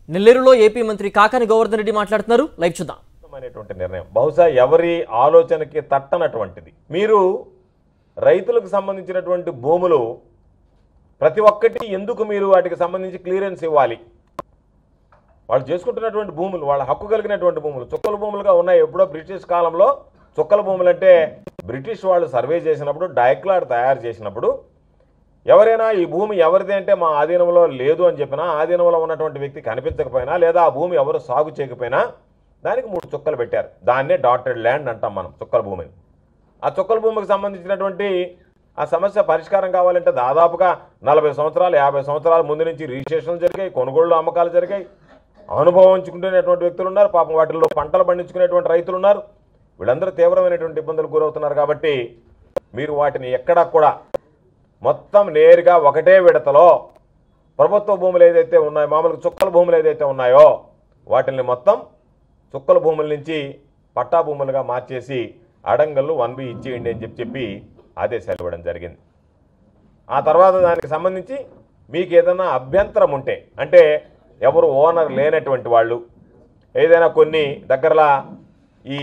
నెల్లేరులో AP మంత్రి కాకాని గోవర్ధన్ రెడ్డి మాట్లాడుతున్నారు live చూద్దాం అనేటువంటి నిర్ణయం బహుశా ఎవరి ఆలోచనకి తట్టనటువంటిది మీరు రైతులకు సంబంధించినటువంటి భూములు ప్రతి ఒక్కటి ఎందుకు మీరు వాటికి సంబంధించి క్లియరెన్స్ ఇవ్వాలి వాళ్ళు చేసుకుంటున్నటువంటి భూములు వాళ్ళ హక్కు కలిగినటువంటి భూములు చుక్కల భూములుగా ఉన్నాయి ఎప్పుడో బ్రిటిష్ కాలంలో చుక్కల భూములు అంటే బ్రిటిష్ వాళ్ళు సర్వే చేసినప్పుడు డైక్లాడ్ తయారు చేసినప్పుడు ఎవరైనా ఈ భూమి ఎవరిది అంటే మా ఆధీనంలో లేదు అని చెప్పినా ఆధీనంలో ఉన్నటువంటి వ్యక్తి కనిపించకపోయినా లేదా ఆ భూమి ఎవరు సాగు చేయకపోయినా దానికి మూడు చుక్కలు పెట్టారు దాన్నే డాటెడ్ ల్యాండ్ అంటాం మనం చుక్కల భూమిని ఆ చుక్కల భూమికి సంబంధించినటువంటి ఆ సమస్య పరిష్కారం కావాలంటే దాదాపుగా నలభై సంవత్సరాలు యాభై సంవత్సరాల ముందు నుంచి రిజిస్ట్రేషన్లు జరిగాయి కొనుగోళ్లు అమ్మకాలు జరిగాయి అనుభవం ఉంచుకునేటువంటి వ్యక్తులు ఉన్నారు పాపం వాటిల్లో పంటలు పండించుకునేటువంటి రైతులు ఉన్నారు వీళ్ళందరూ తీవ్రమైనటువంటి ఇబ్బందులు గురవుతున్నారు కాబట్టి మీరు వాటిని ఎక్కడా కూడా మొత్తం నేరుగా ఒకటే విడతలో ప్రభుత్వ భూములు ఏదైతే ఉన్నాయో మామూలుగా చుక్కల భూములు ఏదైతే ఉన్నాయో వాటిని మొత్తం చుక్కల భూముల నుంచి పట్టా భూములుగా మార్చేసి అడంగళ్ళు వన్ బి ఇచ్చేయండి అని చెప్పి చెప్పి ఆదేశాలు ఇవ్వడం జరిగింది ఆ తర్వాత దానికి సంబంధించి మీకు ఏదైనా అభ్యంతరం ఉంటే అంటే ఎవరు ఓనర్ లేనటువంటి వాళ్ళు ఏదైనా కొన్ని దగ్గరలా ఈ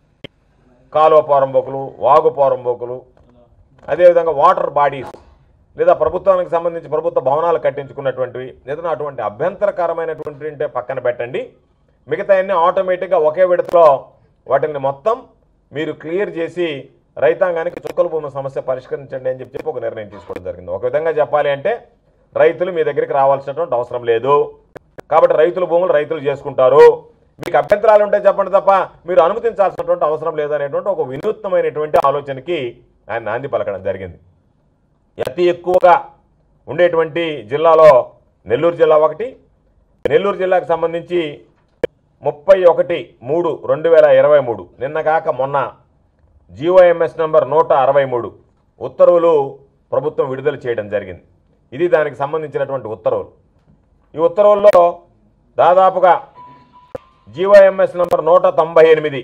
కాలువ పోరంబోకులు వాగు పోరంబోకులు అదేవిధంగా వాటర్ బాడీస్ లేదా ప్రభుత్వానికి సంబంధించి ప్రభుత్వ భవనాలు కట్టించుకున్నటువంటివి ఏదైనా అటువంటి అభ్యంతరకరమైనటువంటి ఉంటే పక్కన పెట్టండి మిగతా అన్ని ఆటోమేటిక్గా ఒకే విడతలో వాటిని మొత్తం మీరు క్లియర్ చేసి రైతాంగానికి చుక్కల భూమి సమస్య పరిష్కరించండి అని చెప్పి చెప్పి ఒక నిర్ణయం తీసుకోవడం జరిగింది ఒక విధంగా చెప్పాలి అంటే రైతులు మీ దగ్గరికి రావాల్సినటువంటి అవసరం లేదు కాబట్టి రైతుల భూములు రైతులు చేసుకుంటారు మీకు అభ్యంతరాలు ఉంటే చెప్పండి తప్ప మీరు అనుమతించాల్సినటువంటి అవసరం లేదు అనేటువంటి ఒక వినూత్నమైనటువంటి ఆలోచనకి ఆయన నాంది పలకడం జరిగింది అతి ఎక్కువగా ఉండేటువంటి జిల్లాలో నెల్లూరు జిల్లా ఒకటి నెల్లూరు జిల్లాకు సంబంధించి ముప్పై ఒకటి మూడు రెండు వేల ఇరవై మూడు నిన్నగాక మొన్న జీఓఎంఎస్ నంబర్ నూట అరవై మూడు ఉత్తర్వులు ప్రభుత్వం విడుదల చేయడం జరిగింది ఇది దానికి సంబంధించినటువంటి ఉత్తర్వులు ఈ ఉత్తర్వుల్లో దాదాపుగా జీఓఎంఎస్ నంబర్ నూట తొంభై ఎనిమిది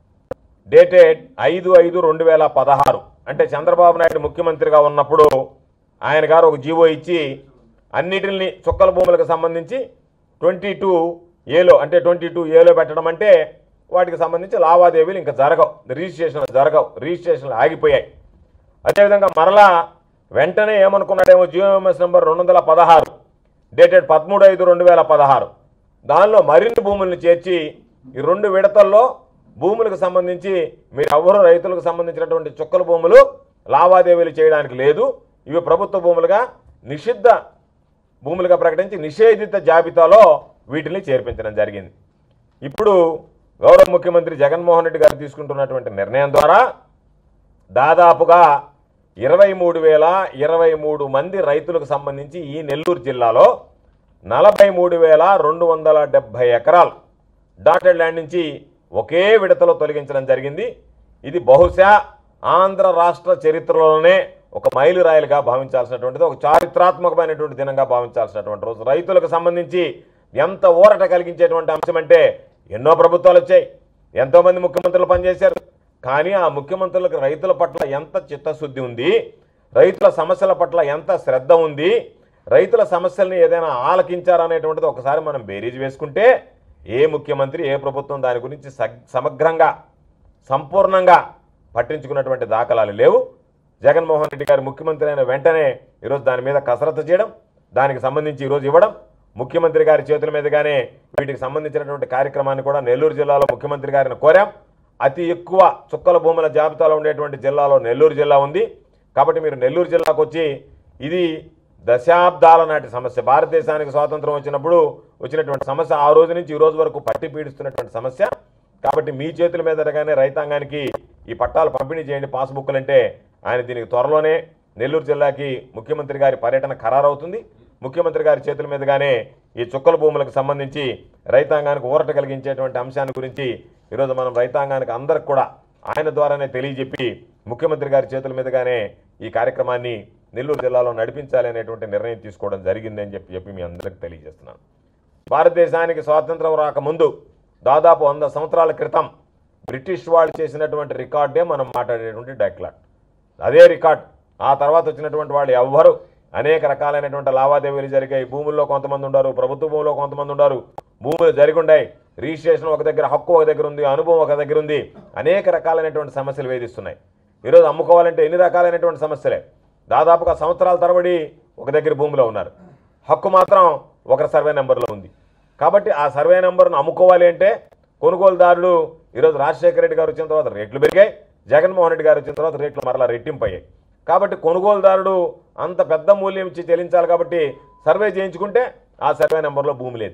డేటెడ్ ఐదు ఐదు రెండు వేల పదహారు అంటే చంద్రబాబు నాయుడు ముఖ్యమంత్రిగా ఉన్నప్పుడు ఆయన గారు ఒక జీవో ఇచ్చి అన్నిటిని చుక్కల భూములకు సంబంధించి ట్వంటీ టూ ఏలో అంటే ట్వంటీ టూ ఏలో పెట్టడం అంటే వాటికి సంబంధించి లావాదేవీలు ఇంకా జరగవు రిజిస్ట్రేషన్లు జరగవు రిజిస్ట్రేషన్లు ఆగిపోయాయి అదేవిధంగా మరలా వెంటనే ఏమనుకున్నాడేమో జియోఎంఎస్ నెంబర్ రెండు వందల పదహారు డేటెడ్ పదమూడు ఐదు రెండు వేల పదహారు దానిలో మరిన్ని భూములను చేర్చి ఈ రెండు విడతల్లో భూములకు సంబంధించి మీరు ఎవరు రైతులకు సంబంధించినటువంటి చుక్కల భూములు లావాదేవీలు చేయడానికి లేదు ఇవి ప్రభుత్వ భూములుగా నిషిద్ధ భూములుగా ప్రకటించి నిషేధిత జాబితాలో వీటిని చేర్పించడం జరిగింది ఇప్పుడు గౌరవ ముఖ్యమంత్రి జగన్మోహన్ రెడ్డి గారు తీసుకుంటున్నటువంటి నిర్ణయం ద్వారా దాదాపుగా ఇరవై మూడు వేల ఇరవై మూడు మంది రైతులకు సంబంధించి ఈ నెల్లూరు జిల్లాలో నలభై మూడు వేల రెండు వందల డెబ్భై ఎకరాలు డాటెడ్ ల్యాండ్ నుంచి ఒకే విడతలో తొలగించడం జరిగింది ఇది బహుశా ఆంధ్ర రాష్ట్ర చరిత్రలోనే ఒక మైలురాయిలుగా భావించాల్సినటువంటిది ఒక చారిత్రాత్మకమైనటువంటి దినంగా భావించాల్సినటువంటి రోజు రైతులకు సంబంధించి ఎంత ఊరట కలిగించేటువంటి అంశం అంటే ఎన్నో ప్రభుత్వాలు వచ్చాయి ఎంతోమంది ముఖ్యమంత్రులు పనిచేశారు కానీ ఆ ముఖ్యమంత్రులకు రైతుల పట్ల ఎంత చిత్తశుద్ధి ఉంది రైతుల సమస్యల పట్ల ఎంత శ్రద్ధ ఉంది రైతుల సమస్యల్ని ఏదైనా ఆలకించారనేటువంటిది ఒకసారి మనం బేరీజ్ వేసుకుంటే ఏ ముఖ్యమంత్రి ఏ ప్రభుత్వం దాని గురించి సగ్- సమగ్రంగా సంపూర్ణంగా పట్టించుకున్నటువంటి దాఖలాలు లేవు జగన్మోహన్ రెడ్డి గారు ముఖ్యమంత్రి అయిన వెంటనే ఈరోజు దాని మీద కసరత్తు చేయడం దానికి సంబంధించి ఈరోజు ఇవ్వడం ముఖ్యమంత్రి గారి చేతుల మీదుగానే వీటికి సంబంధించినటువంటి కార్యక్రమాన్ని కూడా నెల్లూరు జిల్లాలో ముఖ్యమంత్రి గారిని కోరాం అతి ఎక్కువ చుక్కల భూముల జాబితాలో ఉండేటువంటి జిల్లాలో నెల్లూరు జిల్లా ఉంది కాబట్టి మీరు నెల్లూరు జిల్లాకు వచ్చి ఇది దశాబ్దాల నాటి సమస్య భారతదేశానికి స్వాతంత్రం వచ్చినప్పుడు వచ్చినటువంటి సమస్య ఆ రోజు నుంచి ఈ రోజు వరకు పట్టి పీడిస్తున్నటువంటి సమస్య కాబట్టి మీ చేతుల మీదగానే రైతాంగానికి ఈ పట్టాలు పంపిణీ చేయండి పాస్బుక్లు అంటే ఆయన దీనికి త్వరలోనే నెల్లూరు జిల్లాకి ముఖ్యమంత్రి గారి పర్యటన ఖరారవుతుంది ముఖ్యమంత్రి గారి చేతుల మీదుగానే ఈ చుక్కల భూములకు సంబంధించి రైతాంగానికి ఊరట కలిగించేటువంటి అంశాన్ని గురించి ఈరోజు మనం రైతాంగానికి అందరికి కూడా ఆయన ద్వారానే తెలియజెప్పి ముఖ్యమంత్రి గారి చేతుల మీదుగానే ఈ కార్యక్రమాన్ని నెల్లూరు జిల్లాలో నడిపించాలి అనేటువంటి నిర్ణయం తీసుకోవడం జరిగింది అని చెప్పి చెప్పి మీ అందరికీ తెలియజేస్తున్నాను భారతదేశానికి స్వాతంత్రం రాకముందు దాదాపు వంద సంవత్సరాల క్రితం బ్రిటిష్ వాళ్ళు చేసినటువంటి రికార్డే మనం మాట్లాడేటువంటి డైక్లాట్ అదే రికార్డ్ ఆ తర్వాత వచ్చినటువంటి వాళ్ళు ఎవ్వరు అనేక రకాలైనటువంటి లావాదేవీలు జరిగాయి భూముల్లో కొంతమంది ఉన్నారు ప్రభుత్వ భూముల్లో కొంతమంది ఉన్నారు భూములు జరిగి ఉన్నాయి రిజిస్ట్రేషన్ ఒక దగ్గర హక్కు ఒక దగ్గర ఉంది అనుభవం ఒక దగ్గర ఉంది అనేక రకాలైనటువంటి సమస్యలు వేధిస్తున్నాయి ఈరోజు అమ్ముకోవాలంటే ఎన్ని రకాలైనటువంటి సమస్యలే దాదాపుగా సంవత్సరాల తరబడి ఒక దగ్గర భూమిలో ఉన్నారు హక్కు మాత్రం ఒక సర్వే నెంబర్లో ఉంది కాబట్టి ఆ సర్వే నెంబర్ను అమ్ముకోవాలి అంటే కొనుగోలుదారుడు ఈరోజు రాజశేఖర రెడ్డి గారు వచ్చిన తర్వాత రేట్లు పెరిగాయి జగన్మోహన్ రెడ్డి గారు వచ్చిన తర్వాత రేట్లు మరలా రెట్టింపు అయ్యాయి కాబట్టి కొనుగోలుదారుడు అంత పెద్ద మూల్యం ఇచ్చి చెల్లించాలి కాబట్టి సర్వే చేయించుకుంటే ఆ సర్వే నెంబర్లో భూమి లేదు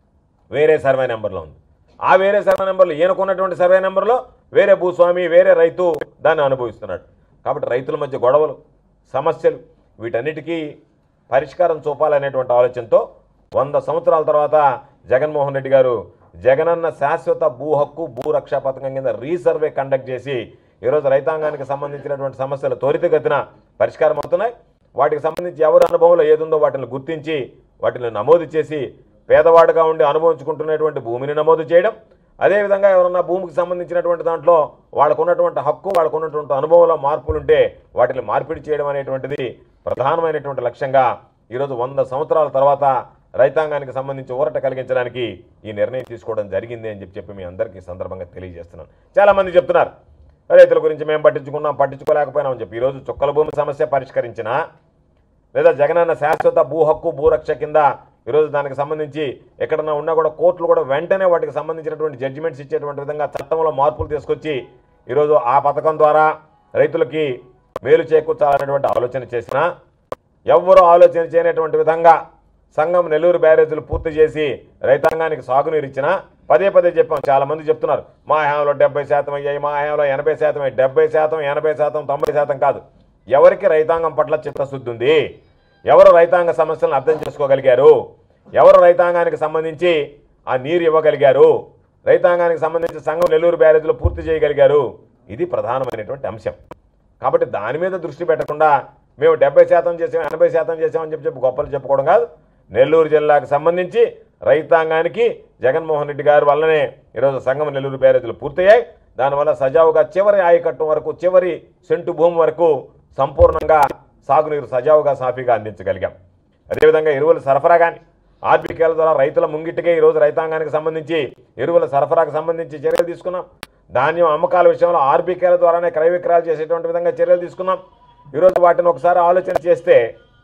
వేరే సర్వే నెంబర్లో ఉంది ఆ వేరే సర్వే నెంబర్లో ఈయనకున్నటువంటి సర్వే నెంబర్లో వేరే భూస్వామి వేరే రైతు దాన్ని అనుభవిస్తున్నాడు కాబట్టి రైతుల మధ్య గొడవలు సమస్యలు వీటన్నిటికీ పరిష్కారం చూపాలనేటువంటి ఆలోచనతో వంద సంవత్సరాల తర్వాత జగన్మోహన్ రెడ్డి గారు జగనన్న శాశ్వత భూ హక్కు భూ రక్షా పథకం కింద రీసర్వే కండక్ట్ చేసి ఈరోజు రైతాంగానికి సంబంధించినటువంటి సమస్యలు త్వరితగతిన పరిష్కారం అవుతున్నాయి వాటికి సంబంధించి ఎవరి అనుభవంలో ఏదుందో వాటిని గుర్తించి వాటిని నమోదు చేసి పేదవాడుగా ఉండి అనుభవించుకుంటున్నటువంటి భూమిని నమోదు చేయడం అదేవిధంగా ఎవరన్నా భూమికి సంబంధించినటువంటి దాంట్లో వాళ్ళకు ఉన్నటువంటి హక్కు వాళ్ళకు ఉన్నటువంటి అనుభవంలో మార్పులు ఉంటే వాటిని మార్పిడి చేయడం అనేటువంటిది ప్రధానమైనటువంటి లక్ష్యంగా ఈరోజు వంద సంవత్సరాల తర్వాత రైతాంగానికి సంబంధించి ఊరట కలిగించడానికి ఈ నిర్ణయం తీసుకోవడం జరిగింది అని చెప్పి చెప్పి మీ అందరికీ ఈ సందర్భంగా తెలియజేస్తున్నాను చాలామంది చెప్తున్నారు రైతుల గురించి మేము పట్టించుకున్నాం పట్టించుకోలేకపోయినామని చెప్పి ఈరోజు చుక్కల భూమి సమస్య పరిష్కరించినా లేదా జగనన్న శాశ్వత భూ హక్కు భూరక్ష కింద ఈరోజు దానికి సంబంధించి ఎక్కడన్నా ఉన్నా కూడా కోర్టులు కూడా వెంటనే వాటికి సంబంధించినటువంటి జడ్జిమెంట్స్ ఇచ్చేటువంటి విధంగా చట్టంలో మార్పులు తీసుకొచ్చి ఈరోజు ఆ పథకం ద్వారా రైతులకి మేలు చేకూర్చాలనేటువంటి ఆలోచన చేసినా ఎవ్వరూ ఆలోచన చేయనటువంటి విధంగా సంఘం నెల్లూరు బ్యారేజీలు పూర్తి చేసి రైతాంగానికి సాగునీరు ఇచ్చినా పదే పదే చెప్పాం చాలా మంది చెప్తున్నారు మా హయాంలో డెబ్బై శాతం అయ్యాయి మా హయాంలో ఎనభై శాతం అయ్యాయి డెబ్బై శాతం ఎనభై శాతం తొంభై శాతం కాదు ఎవరికి రైతాంగం పట్ల చిత్తశుద్ధి ఉంది ఎవరు రైతాంగ సమస్యలను అర్థం చేసుకోగలిగారు ఎవరు రైతాంగానికి సంబంధించి ఆ నీరు ఇవ్వగలిగారు రైతాంగానికి సంబంధించి సంఘం నెల్లూరు బ్యారేజీలు పూర్తి చేయగలిగారు ఇది ప్రధానమైనటువంటి అంశం కాబట్టి దాని మీద దృష్టి పెట్టకుండా మేము డెబ్బై శాతం చేసాం ఎనభై శాతం చేసామని చెప్పి చెప్పి గొప్పలు చెప్పుకోవడం కాదు నెల్లూరు జిల్లాకు సంబంధించి రైతాంగానికి జగన్మోహన్ రెడ్డి గారి వల్లనే ఈరోజు సంఘం నెల్లూరు బ్యారేజీలు పూర్తయ్యాయి దానివల్ల సజావుగా చివరి ఆయకట్టం వరకు చివరి సెంటు భూమి వరకు సంపూర్ణంగా సాగునీరు సజావుగా సాఫీగా అందించగలిగాం అదేవిధంగా ఎరువుల సరఫరా కానీ ఆర్బికేల ద్వారా రైతుల ముంగిటికే ఈరోజు రైతాంగానికి సంబంధించి ఎరువుల సరఫరాకు సంబంధించి చర్యలు తీసుకున్నాం ధాన్యం అమ్మకాల విషయంలో ఆర్బికేల ద్వారానే క్రయ విక్రయాలు చేసేటువంటి విధంగా చర్యలు తీసుకున్నాం ఈరోజు వాటిని ఒకసారి ఆలోచన చేస్తే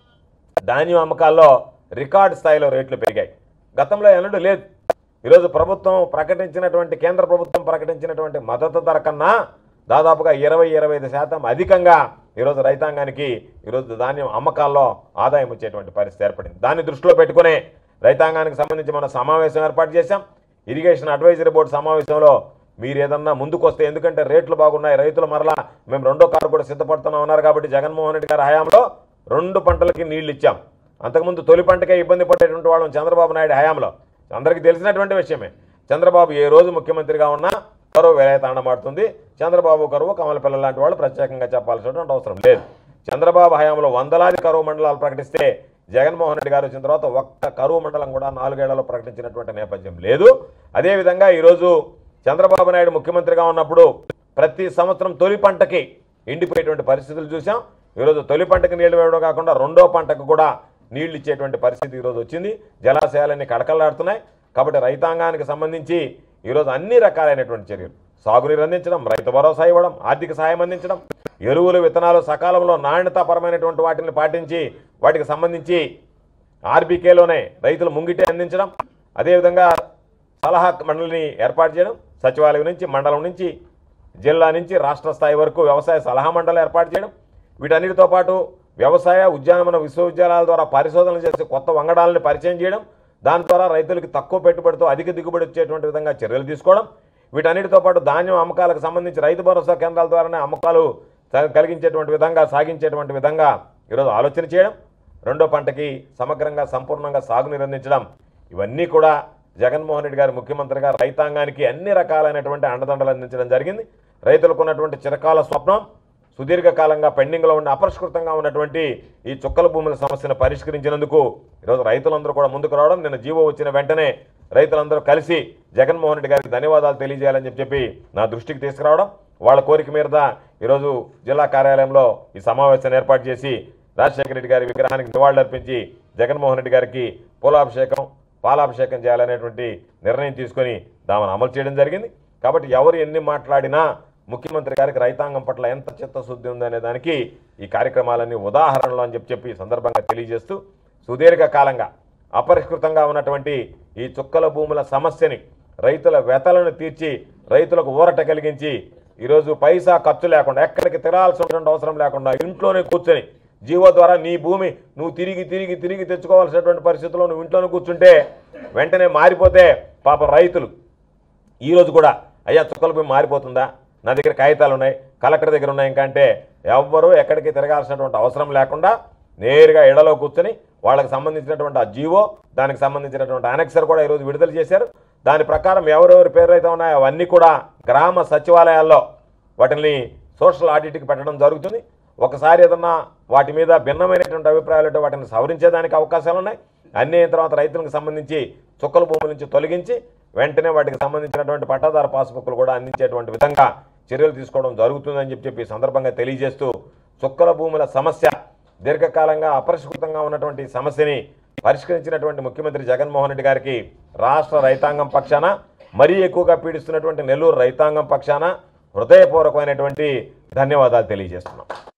ధాన్యం అమ్మకాల్లో రికార్డు స్థాయిలో రేట్లు పెరిగాయి గతంలో ఎన్నడూ లేదు ఈరోజు ప్రభుత్వం ప్రకటించినటువంటి కేంద్ర ప్రభుత్వం ప్రకటించినటువంటి మద్దతు ధర కన్నా దాదాపుగా ఇరవై ఇరవై ఐదు శాతం అధికంగా ఈరోజు రైతాంగానికి ఈరోజు ధాన్యం అమ్మకాల్లో ఆదాయం వచ్చేటువంటి పరిస్థితి ఏర్పడింది దాన్ని దృష్టిలో పెట్టుకునే రైతాంగానికి సంబంధించి మనం సమావేశం ఏర్పాటు చేశాం ఇరిగేషన్ అడ్వైజరీ బోర్డు సమావేశంలో మీరు ఏదన్నా ముందుకు వస్తే ఎందుకంటే రేట్లు బాగున్నాయి రైతులు మరలా మేము రెండో కారు కూడా సిద్ధపడుతున్నాం ఉన్నారు కాబట్టి జగన్మోహన్ రెడ్డి గారి హయాంలో రెండు పంటలకి నీళ్లు ఇచ్చాం అంతకుముందు తొలి పంటకే ఇబ్బంది పడేటువంటి వాళ్ళం చంద్రబాబు నాయుడు హయాంలో అందరికీ తెలిసినటువంటి విషయమే చంద్రబాబు ఏ రోజు ముఖ్యమంత్రిగా ఉన్నా కరువు వేలాయతాండమాడుతుంది చంద్రబాబు కరువు కమల పిల్లల లాంటి వాళ్ళు ప్రత్యేకంగా చెప్పాల్సినటువంటి అవసరం లేదు చంద్రబాబు హయాంలో వందలాది కరువు మండలాలు ప్రకటిస్తే జగన్మోహన్ రెడ్డి గారు వచ్చిన తర్వాత ఒక్క కరువు మండలం కూడా నాలుగేళ్లలో ప్రకటించినటువంటి నేపథ్యం లేదు అదేవిధంగా ఈరోజు చంద్రబాబు నాయుడు ముఖ్యమంత్రిగా ఉన్నప్పుడు ప్రతి సంవత్సరం తొలి పంటకి ఎండిపోయేటువంటి పరిస్థితులు చూసాం ఈరోజు తొలి పంటకి నీళ్లు వేయడం కాకుండా రెండో పంటకు కూడా నీళ్లు ఇచ్చేటువంటి పరిస్థితి ఈరోజు వచ్చింది జలాశయాలన్నీ కడకలాడుతున్నాయి కాబట్టి రైతాంగానికి సంబంధించి ఈరోజు అన్ని రకాలైనటువంటి చర్యలు సాగునీరు అందించడం రైతు భరోసా ఇవ్వడం ఆర్థిక సాయం అందించడం ఎరువులు విత్తనాలు సకాలంలో నాణ్యతాపరమైనటువంటి వాటిని పాటించి వాటికి సంబంధించి ఆర్బీకేలోనే రైతులు ముంగిటే అందించడం అదేవిధంగా సలహా మండలిని ఏర్పాటు చేయడం సచివాలయం నుంచి మండలం నుంచి జిల్లా నుంచి రాష్ట్ర స్థాయి వరకు వ్యవసాయ సలహా మండలి ఏర్పాటు చేయడం వీటన్నిటితో పాటు వ్యవసాయ ఉద్యానవన విశ్వవిద్యాలయాల ద్వారా పరిశోధనలు చేసి కొత్త వంగడాలను పరిచయం చేయడం దాని ద్వారా రైతులకి తక్కువ పెట్టుబడితో అధిక దిగుబడి వచ్చేటువంటి విధంగా చర్యలు తీసుకోవడం వీటన్నిటితో పాటు ధాన్యం అమ్మకాలకు సంబంధించి రైతు భరోసా కేంద్రాల ద్వారానే అమ్మకాలు స- కలిగించేటువంటి విధంగా సాగించేటువంటి విధంగా ఈరోజు ఆలోచన చేయడం రెండో పంటకి సమగ్రంగా సంపూర్ణంగా సాగునీరు అందించడం ఇవన్నీ కూడా జగన్మోహన్ రెడ్డి గారు ముఖ్యమంత్రిగా రైతాంగానికి అన్ని రకాలైనటువంటి అండదండలు అందించడం జరిగింది రైతులకు ఉన్నటువంటి చిరకాల స్వప్నం సుదీర్ఘకాలంగా పెండింగ్లో ఉన్న అపరిష్కృతంగా ఉన్నటువంటి ఈ చుక్కల భూముల సమస్యను పరిష్కరించినందుకు ఈరోజు రైతులందరూ కూడా ముందుకు రావడం నిన్న జీవో వచ్చిన వెంటనే రైతులందరూ కలిసి జగన్మోహన్ రెడ్డి గారికి ధన్యవాదాలు తెలియజేయాలని చెప్పి చెప్పి నా దృష్టికి తీసుకురావడం వాళ్ళ కోరిక మీద ఈరోజు జిల్లా కార్యాలయంలో ఈ సమావేశాన్ని ఏర్పాటు చేసి రాజశేఖర రెడ్డి గారి విగ్రహానికి నివాళులర్పించి జగన్మోహన్ రెడ్డి గారికి పూలాభిషేకం పాలాభిషేకం చేయాలనేటువంటి నిర్ణయం తీసుకొని దామను అమలు చేయడం జరిగింది కాబట్టి ఎవరు ఎన్ని మాట్లాడినా ముఖ్యమంత్రి గారికి రైతాంగం పట్ల ఎంత చిత్తశుద్ధి ఉందనే దానికి ఈ కార్యక్రమాలన్నీ ఉదాహరణలు అని చెప్పి చెప్పి ఈ సందర్భంగా తెలియజేస్తూ సుదీర్ఘ కాలంగా అపరిష్కృతంగా ఉన్నటువంటి ఈ చుక్కల భూముల సమస్యని రైతుల వెతలను తీర్చి రైతులకు ఊరట కలిగించి ఈరోజు పైసా ఖర్చు లేకుండా ఎక్కడికి తిరాల్సినటువంటి అవసరం లేకుండా ఇంట్లోనే కూర్చొని జీవో ద్వారా నీ భూమి నువ్వు తిరిగి తిరిగి తిరిగి తెచ్చుకోవాల్సినటువంటి పరిస్థితుల్లో నువ్వు ఇంట్లోనే కూర్చుంటే వెంటనే మారిపోతే పాప రైతులు ఈరోజు కూడా అయ్యా చుక్కల భూమి మారిపోతుందా నా దగ్గర కాగితాలు ఉన్నాయి కలెక్టర్ దగ్గర ఉన్నాయి ఇంకా అంటే ఎవ్వరూ ఎక్కడికి తిరగాల్సినటువంటి అవసరం లేకుండా నేరుగా ఇళ్లలో కూర్చొని వాళ్ళకి సంబంధించినటువంటి ఆ జీవో దానికి సంబంధించినటువంటి అనెక్సర్ కూడా ఈరోజు విడుదల చేశారు దాని ప్రకారం ఎవరెవరి పేర్లు అయితే ఉన్నాయో అవన్నీ కూడా గ్రామ సచివాలయాల్లో వాటిని సోషల్ ఆడిట్కి పెట్టడం జరుగుతుంది ఒకసారి ఏదన్నా వాటి మీద భిన్నమైనటువంటి అభిప్రాయాలు ఉంటే వాటిని సవరించేదానికి అవకాశాలు ఉన్నాయి అన్ని అయిన తర్వాత రైతులకు సంబంధించి చుక్కల భూముల నుంచి తొలగించి వెంటనే వాటికి సంబంధించినటువంటి పట్టాదారు పాస్బుక్లు కూడా అందించేటువంటి విధంగా చర్యలు తీసుకోవడం జరుగుతుందని చెప్పి చెప్పి ఈ సందర్భంగా తెలియజేస్తూ చుక్కల భూముల సమస్య దీర్ఘకాలంగా అపరిష్కృతంగా ఉన్నటువంటి ఈ సమస్యని పరిష్కరించినటువంటి ముఖ్యమంత్రి జగన్మోహన్ రెడ్డి గారికి రాష్ట్ర రైతాంగం పక్షాన మరీ ఎక్కువగా పీడిస్తున్నటువంటి నెల్లూరు రైతాంగం పక్షాన హృదయపూర్వకమైనటువంటి ధన్యవాదాలు తెలియజేస్తున్నాం